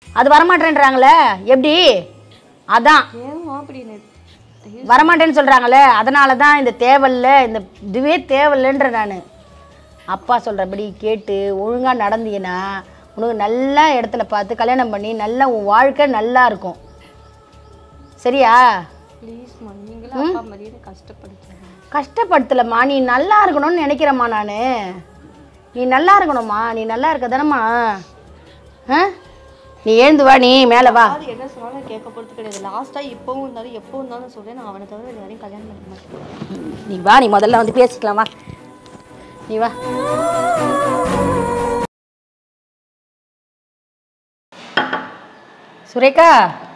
அது வரமாட்டேன்றாங்களே எப்படி அதான் ஏமா அப்படின்னு வரமாட்டேன்னு சொல்கிறாங்களே அதனால தான் இந்த தேவையில்ல இந்த இதுவே தேவையில்லைன்ற நான் அப்பா சொல்கிறபடி கேட்டு ஒழுங்காக நடந்தீங்கன்னா உனக்கு நல்ல இடத்துல பார்த்து கல்யாணம் பண்ணி நல்லா உன் வாழ்க்கை நல்லா இருக்கும் சரியா ப்ளீஸ்மா நீங்களும் அப்பா மாதிரியே என்னை கஷ்டப்படுத்துங்க கஷ்டப்படுத்தலம்மா நீ நல்லா இருக்கணும்னு நினைக்கிறேம்மா நான் நீ நல்லா இருக்கணும்மா நீ நல்லா இருக்க தானம்மா ஆ நீ எழுந்து வா நீ மேலே வா அது என்ன சொன்னாலும் கேட்க போகிறது கிடையாது லாஸ்ட்டாக இப்போவும் இருந்தாலும் எப்போ இருந்தாலும் சொல்கிறேன் நான் அவனை தவிர வேறு யாரையும் கல்யாணம் பண்ண மாட்டேன் நீ வா நீ முதல்ல வந்து பேசிக்கலாம் வா நீ வா சுரேகா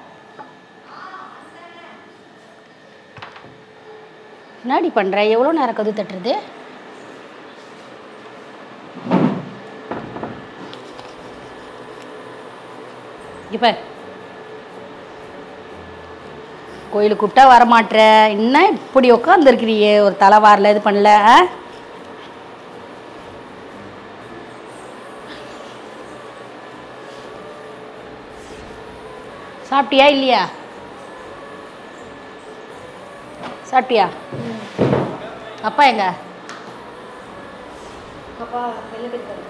என்னடி பண்ற எவ்வளோ நேரம் கது தட்டுறது இப்போ கோயிலுக்கு கூப்பிட்டா வரமாட்ற என்ன இப்படி உட்காந்துருக்கிறியே ஒரு தலைவாரில் இது பண்ணல ஆ? சாப்பிட்டியா இல்லையா சாப்பிட்டியா அப்பா எங்க அப்பா வெளில போயிருக்காரு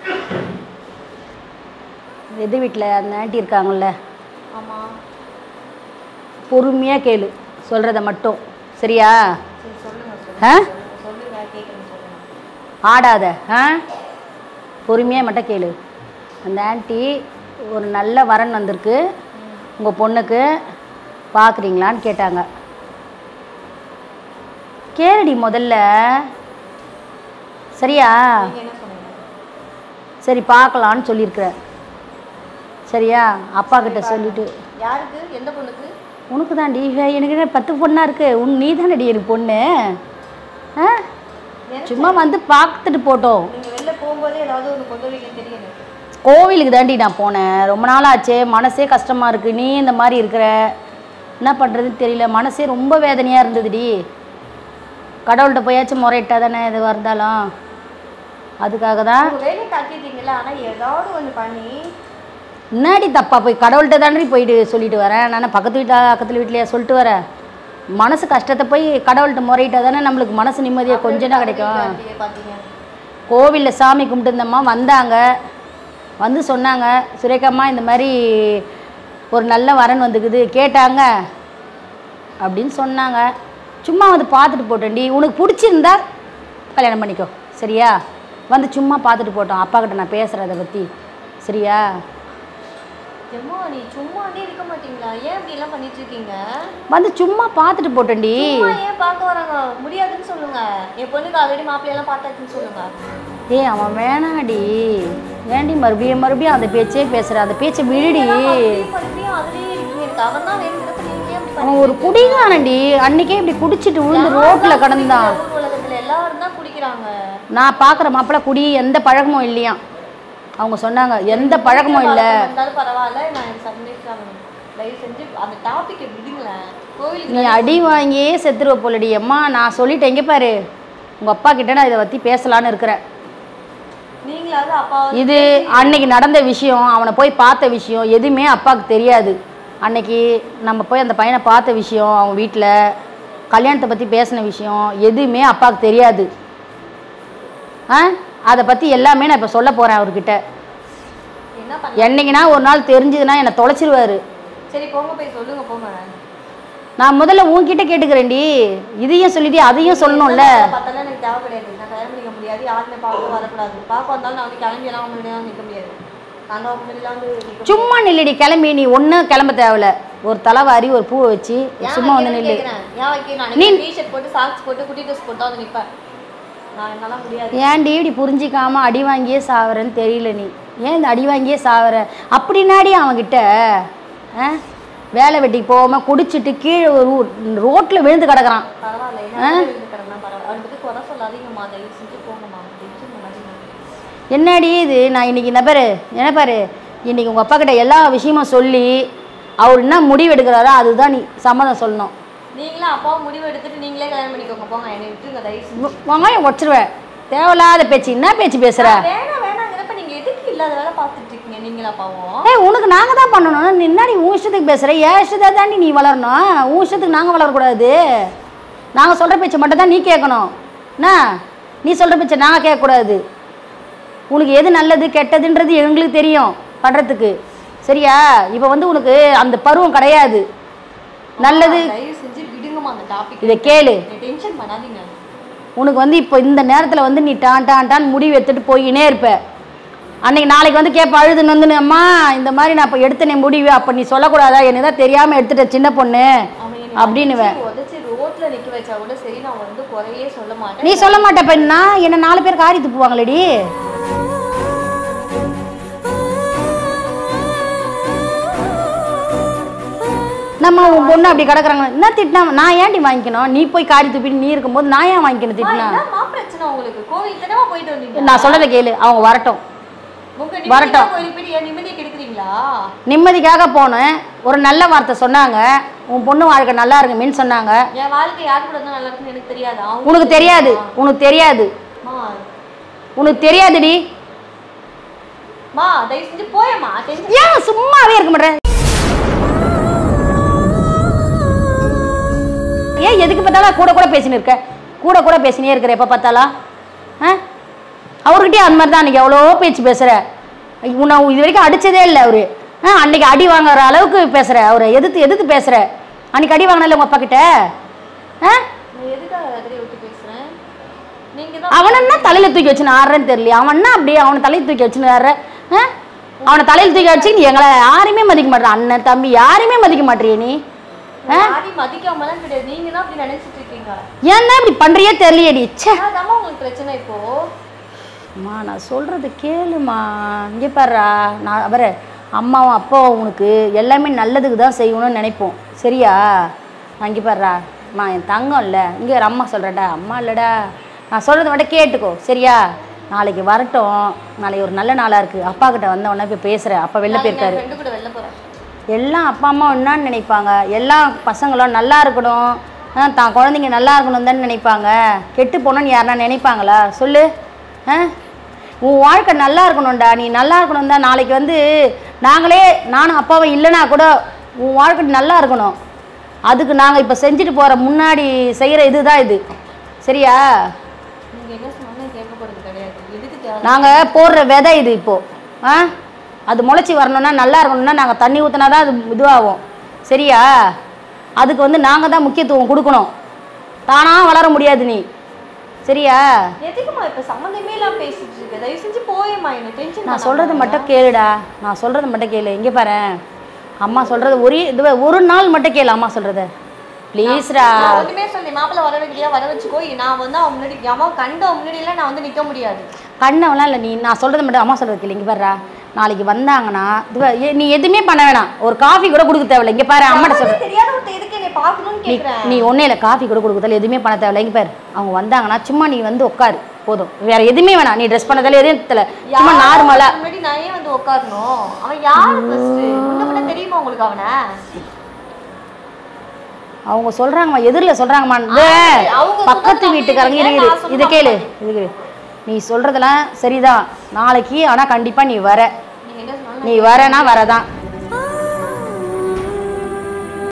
எது வீட்டில் அந்த ஆண்டி இருக்காங்கல்ல ஆமாம் பொறுமையாக கேளு சொல்கிறத மட்டும் சரியா சரி சொல்லுங்க சொல்லுங்க ஆ சொல்லுங்க கேட்குறேன் சொல்லுங்க ஆடாத ஆ பொறுமையாக மட்டும் கேளு அந்த ஆன்ட்டி ஒரு நல்ல வரன் வந்திருக்கு உங்கள் பொண்ணுக்கு பார்க்குறீங்களான்னு கேட்டாங்க கேளுடி முதல்ல சரியா நீங்கள் என்ன சொன்னீங்க சரி பார்க்கலான்னு சொல்லியிருக்கிறேன் சரியா அப்பா கிட்ட சொல்லிட்டு யாருக்கு எந்த பொண்ணுக்கு உனக்கு தான்டி எனக்கு என்ன பத்து பொண்ணா இருக்கு உன் நீ தானடி எனக்கு பொண்ணு ஆ சும்மா வந்து பார்த்துட்டு போட்டோம் நீங்கள் வெளில போகும்போதே ஏதாவது ஒன்று கொண்டு வரீங்க தெரியும் எனக்கு கோவிலுக்கு தாண்டி நான் போனேன் ரொம்ப நாள் ஆச்சு மனசே கஷ்டமாக இருக்குது நீ இந்த மாதிரி இருக்கிற என்ன பண்ணுறதுன்னு தெரியல மனசே ரொம்ப வேதனையாக இருந்ததுடி கடவுள்கிட்ட போயாச்சும் முறையிட்டா தானே எதுவாக இருந்தாலும் அதுக்காக தான் உங்கள் வேலையை காட்டிட்டீங்களா ஆனால் ஏதாவது ஒன்று பண்ணி முன்னாடி தப்பா போய் கடவுள்கிட்ட தானே போயிட்டு சொல்லிட்டு வரேன் நான் பக்கத்து வீட்டா பக்கத்துல வீட்லையா சொல்லிட்டு வரேன் மனசு கஷ்டத்தை போய் கடவுள்கிட்ட முறையிட்டா தானே நம்மளுக்கு மனசு நிம்மதியாக கொஞ்சம் தான் கிடைக்கும் ஆண்டியை பார்த்தீங்க கோவிலில் சாமி கும்பிட்டுருந்தம்மா வந்தாங்க வந்து சொன்னாங்க சுரேகாம்மா இந்த மாதிரி ஒரு நல்ல வரன் வந்துக்குது கேட்டாங்க அப்படின்னு சொன்னாங்க சும்மா வந்து பார்த்துட்டு போட்டேன்டி உனக்கு பிடிச்சிருந்தா கல்யாணம் பண்ணிக்கோ சரியா வந்து சும்மா பார்த்துட்டு போட்டோம் அப்பா கிட்ட நான் பேசுகிறேன் அதை பற்றி சரியா எம்மா நீ சும்மாவே இருக்க மாட்டீங்களா ஏன் இப்படி எல்லாம் பண்ணிட்டு இருக்கீங்க வந்து சும்மா பார்த்துட்டு போட்டேன்டி சும்மா ஏன் பார்க்க வராங்க முடியாதுன்னு சொல்லுங்க என் பொண்ணுக்கு ஆல்ரெடி மாப்பிள்ளையெல்லாம் பார்த்தாச்சுன்னு சொல்லுங்க ஏய் அவன் வேணாடி ஏன்டி மறுபடியும் மறுபடியும் அந்த பேச்சே பேசுகிற அந்த பேச்சை விடுடி மறுபடியும் மறுபடியும் அதுலயே இருக்கீங்க எனக்கு அவன் தான் வேணும் நீங்க ஏன் இப்படி அவன் ஒரு குடிகாரன்டி அன்னைக்கே இப்படி குடிச்சிட்டு விழுந்து ரோட்ல கிடந்தான் ஊர் உலகத்துல எல்லாரும் தான் குடிக்கிறாங்க நான் பார்க்குற மாப்பிள்ளை குடி எந்த பழக்கமும் இல்லையாம் அவங்க சொன்னாங்க எந்த பழக்கமும் இல்லை இருந்தாலும் பரவாயில்ல நான் எனக்கு சந்தேஷம் ஆகணும் தயவு செஞ்சு அந்த டாபிக்கை விடுங்களேன் கோவிலுக்கு நீ அடி வாங்கியே செத்துருவ போலடி அம்மா நான் சொல்லிட்டேன் எங்கே பாரு உங்கள் அப்பா கிட்ட நான் இதை பற்றி பேசலான்னு இருக்கிறேன் நீங்களாவது அப்பா இது அன்னைக்கு நடந்த விஷயம் அவனை போய் பார்த்த விஷயம் எதுவுமே அப்பாவுக்கு தெரியாது அன்னைக்கு நம்ம போய் அந்த பையனை பார்த்த விஷயம் அவங்க வீட்டில் கல்யாணத்தை பற்றி பேசின விஷயம் எதுவுமே அப்பாவுக்கு தெரியாது ஆ அதை பற்றி எல்லாமே நான் இப்போ சொல்ல போகிறேன் அவர்கிட்ட என்ன பண்ண என்னைக்குனா ஒரு நாள் தெரிஞ்சதுன்னா என்னை தொலைச்சிருவாரு சரி போங்க போய் சொல்லுங்க போங்க நான் முதல்ல உன்கிட்ட கேட்டுக்கிறேன்டி இதையும் சொல்லிட்டு அதையும் சொல்லணும்ல பார்த்தாலும் எனக்கு தேவை கிடையாது நான் கல்யாணம் பண்ணிக்க முடியாது யாருமே பார்க்க வரக்கூடாது பார்க்க வந்தாலும் நான் வந்து கிளம்பி எல்லாம் முன்னாடி நிற்க முடியாது நான் தான் முன்னாடிலாம் வந்து நிக்க சும்மா நில்லுடி கிளம்பி நீ ஒன்றும் கிளம்ப தேவையில்ல ஒரு தலைவாரி ஒரு பூவை வச்சு ஏன் சும்மா வந்து வைக்கிறேன்னு நில்லு கேக்குறேன். ஏன் வைக்கிறேன் நான் டிஷர்ட் போட்டு சாக்ஸ் போட்டு குட்டி ட்ரெஸ் போட்டு தான் வந்து நிற்பேன் நான் என்னால முடியாது ஏன்டி இப்படி புரிஞ்சிக்காம அடி வாங்கியே சாவறன்னு தெரியல நீ ஏன் இந்த அடி வாங்கியே சாவற அப்படின்னாடி அவன்கிட்ட ஆ வேலை வெட்டிக்கு போகாமல் குடிச்சிட்டு கீழே ஒரு ரோட்டில் விழுந்து கிடக்குறான் பரவாயில்ல என்ன இருந்து கிடந்தா பரவாயில்ல அவனை பத்தி குறை சொல்லாதீங்கம்மா தயவு செஞ்சு போங்கம்மா டென்ஷன் பண்ணாதீங்க என்னடி இது நான் இன்னைக்கு என்ன பாரு என்ன பாரு இன்னைக்கு உங்கள் அப்பா கிட்ட எல்லா விஷயமும் சொல்லி அவர் என்ன முடிவு எடுக்கிறாரோ அதுதான் நீ சம்மதம் சொல்லணும் நீங்களே அப்பாவை முடிவு எடுத்துட்டு நீங்களே கல்யாணம் பண்ணிக்கோங்க போங்க என்னை விட்டுருங்க தயவு செஞ்சு வ- வெங்காயம் உடச்சிருவேன் தேவையில்லாத பேச்சு என்ன பேச்சு பேசுகிற வேணாம் வேணாங்கிறப்ப நீங்க எதுக்கு இல்லாத வேலை பார்த்துட்டு இருக்கீங்க இருக்கீங்க நீங்களா பாவம் ஏய் உனக்கு நாங்கள் தான் பண்ணணும் நீ என்னடி உன் இஷ்டத்துக்கு பேசுகிற என் இஷ்டத்தை தாண்டி நீ வளரணும் உன் இஷ்டத்துக்கு நாங்கள் வளரக்கூடாது நாங்கள் சொல்கிற பேச்சை மட்டும் தான் நீ கேட்கணும் என்ன நீ சொல்கிற பேச்சை நாங்கள் கேட்கக்கூடாது உனக்கு எது நல்லது கெட்டதுன்றது எங்களுக்கு தெரியும் பண்ணுறதுக்கு சரியா இப்போ வந்து உனக்கு அந்த பருவம் கிடையாது நல்லது தயவு செஞ்சு விடுங்கம்மா அந்த டாபிக் இதை கேளு டென்ஷன் பண்ணாதீங்க உனக்கு வந்து இப்போ இந்த நேரத்தில் வந்து நீ டான் டான் டான் முடிவு எடுத்துட்டு போயினே இருப்ப அன்னைக்கு நாளைக்கு வந்து கேட்ப அழுதுன்னு வந்து அம்மா இந்த மாதிரி நான் இப்போ எடுத்தனே முடிவு அப்போ நீ சொல்லக்கூடாதா எனக்கு தான் தெரியாமல் எடுத்துட்ட சின்ன பொண்ணு அவன் என்னை அப்படின்னுவ. அடிச்சு உதைச்சு ரோட்ல நிக்க வச்சா கூட சரி நான் வந்து குறையே சொல்ல மாட்டேன் நீ சொல்ல மாட்ட பெண்ணா என்ன நாலு பேர் காரி துப்புவாங்களேடி நம்ம உன் பொண்ணு அப்படி கிடக்குறாங்க என்ன திட்டினா நான் ஏன்டி வாங்கிக்கணும் நீ போய் காரி துப்பிட்டு நீ இருக்கும்போது நான் ஏன் வாங்கிக்கணும் திட்டினா என்னம்மா பிரச்சனை உங்களுக்கு கோவில் தானே போயிட்டு வந்தீங்க நான் சொல்றதை கேளு அவங்க வரட்டும் உங்க வரட்டும். வரட்டும் கோயிலுக்கு போயிட்டு என் நிம்மதியை கெடுக்குறீங்களா நிம்மதிக்காக போனேன் ஒரு நல்ல வார்த்தை சொன்னாங்க உன் பொண்ணு வாழ்க்கை நல்லா இருக்குமேன்னு சொன்னாங்க என் வாழ்க்கை யார் கூட இருந்தா நல்லா இருக்குன்னு எனக்கு தெரியாதா அவங்க உனக்கு தெரியாது உனக்கு தெரியாது மா உனக்கு தெரியாதுடி மா தயவு செஞ்சு போயம்மா டென்ஷன் ஏன் சும்மாவே இருக்க மாட்டேன் ஏன் எதுக்கு பார்த்தாலும் கூட கூட பேசின்னு இருக்க கூட கூட பேசினே இருக்கிற எப்போ பார்த்தாலும் ஆ அவர்கிட்டயே அந்த மாதிரி தான் அன்றைக்கி எவ்வளோ பேச்சு பேசுகிற உன்னை இது வரைக்கும் அடித்ததே இல்லை அவரு ஆ அன்னைக்கு அடி வாங்குற அளவுக்கு பேசுகிற அவரை எதிர்த்து எதிர்த்து பேசுகிற அன்னைக்கு அடி வாங்கினல உங்கள் அப்பா கிட்ட ஆ நான் எதுக்காக அதே விட்டு பேசுறேன் நீங்க தான் அவனை என்ன தலையில் தூக்கி வச்சுன்னு ஆடுறேன்னு தெரியல அவன் என்ன அப்படியே அவனை தலையில் தூக்கி வச்சுன்னு ஆடுற ஆ அவனை தலையில் தூக்கி வச்சு நீ எங்களை யாரையுமே மதிக்க மாட்டேற அண்ணன் தம்பி யாரையுமே மதிக்க மாட்டியே நீ யாரையும் மதிக்காமலாம் கிடையாது நீங்க தான் அப்படி நினைச்சிட்டு இருக்கீங்க ஏன்னா இப்படி பண்றியே தெரியலையேடி ச்சே அதாம்மா உங்களுக்கு பிரச்சனை இப்போ அம்மா நான் சொல்கிறது கேளுமா இங்கே பாருடா நான் அவரை அம்மாவும் அப்பாவும் உனக்கு எல்லாமே நல்லதுக்கு தான் செய்யணும்னு நினைப்போம் சரியா நான் இங்கே பாருடா அம்மா என் தங்கம் இல்லை இங்கே ஒரு அம்மா சொல்கிறேன்டா அம்மா இல்லைடா நான் சொல்கிறத மட்டும் கேட்டுக்கோ சரியா நாளைக்கு வரட்டும் நாளைக்கு ஒரு நல்ல நாளாக இருக்குது அப்பா கிட்ட வந்த உடனே போய் பேசுகிறேன் அப்பா வெளில போயிருக்காரு ஃப்ரெண்டு கூட வெளில போறேன் எல்லாம் அப்பா அம்மா என்னன்னு நினைப்பாங்க எல்லா பசங்களும் நல்லா இருக்கணும் ஆ, தான் குழந்தைங்க நல்லா இருக்கணும் தானே நினைப்பாங்க கெட்டு போனோன்னு யாருனா நினைப்பாங்களா சொல்லு ஆ உன் வாழ்க்கை நல்லா இருக்கணும்டா நீ நல்லா இருக்கணும் தான் நாளைக்கு வந்து நாங்களே நானும் அப்பாவும் இல்லைனா கூட உன் வாழ்க்கை நல்லா இருக்கணும் அதுக்கு நாங்கள் இப்போ செஞ்சுட்டு போகிற முன்னாடி செய்கிற இதுதான் இது சரியா நீங்க என்ன சொன்னாலும் கேட்க போறது கிடையாது எதுக்கு தேவை நாங்கள் போடுற விதை இது இப்போது ஆ அது முளைச்சி வரணும்னா நல்லா இருக்கணும்னா நாங்கள் தண்ணி ஊற்றினா தான் அது இதுவாகும் சரியா அதுக்கு வந்து நாங்கள் தான் முக்கியத்துவம் கொடுக்கணும் தானாக வளர முடியாது நீ சரியா எதுக்குமா இப்ப சம்மந்தமே இல்லாம பேசிட்டு இருக்க தயவு செஞ்சு போயேம்மா என்ன டென்ஷன் நான் சொல்கிறது மட்டும் கேளுடா நான் சொல்கிறது மட்டும் கேளு இங்கே பாரு அம்மா சொல்கிறது ஒரே இது ஒரு நாள் மட்டும் கேளு அம்மா சொல்கிறத ப்ளீஸ்டா நான் ஒண்ணுமே சொல்லி மாப்பிள்ள வர வைக்கிறியா வர வச்சுக்கோ நான் வந்து அவன் முன்னாடி அவன் கண்ட முன்னாடி எல்லாம் நான் வந்து நிக்க முடியாது கண்ணவெல்லாம் இல்லை நீ நான் சொல்கிறது மட்டும் அம்மா சொல்கிறது கேளு இங்கே பாருடா நாளைக்கு வந்தாங்கன்னா இதுவ ஏ- நீ எதுவுமே பண்ண வேணாம் ஒரு காஃபி கூட கொடுக்க தேவையில்ல இங்கே பாரு அம்மாட்ட சொல்கிறேன் அவனுக்கு தெரியாத ஒருத்தர் எதுக்கு என்னை பார்க்கணும்னு நீ கேக்குறேன் நீ ஒன்றே இல்லை காஃபி கூட கொடுக்கறதால எதுவுமே பண்ண தேவையில்ல இங்கே பாரு அவங்க வந்தாங்கன்னா சும்மா நீ வந்து உட்காரு போதும் வேற எதுவுமே வேணாம் நீ ட்ரெஸ் பண்ணதால எதுவும் தெரியல சும்மா யாரோ நார்மலா ஒருத்தர் முன்னாடி நான் ஏன் வந்து உட்காரணும் அவன் யாரு ஃபர்ஸ்ட் முன்ன பின்ன தெரியுமா உங்களுக்கு அவனை அவங்க சொல்றாங்கம்மா எதிரில் சொல்றாங்கம்மா இந்த அவங்க பக்கத்து சொல்றது வீட்டுக்காரங்க நான் இரு இரு. சொல்ல இதை கேளு இது கேளு நீ சொல்றதெல்லாம் சரிதான் நாளைக்கு ஆனா கண்டிப்பா நீ வர நீங்க என்ன சொன்னாலும் நீ வரனா வரதான்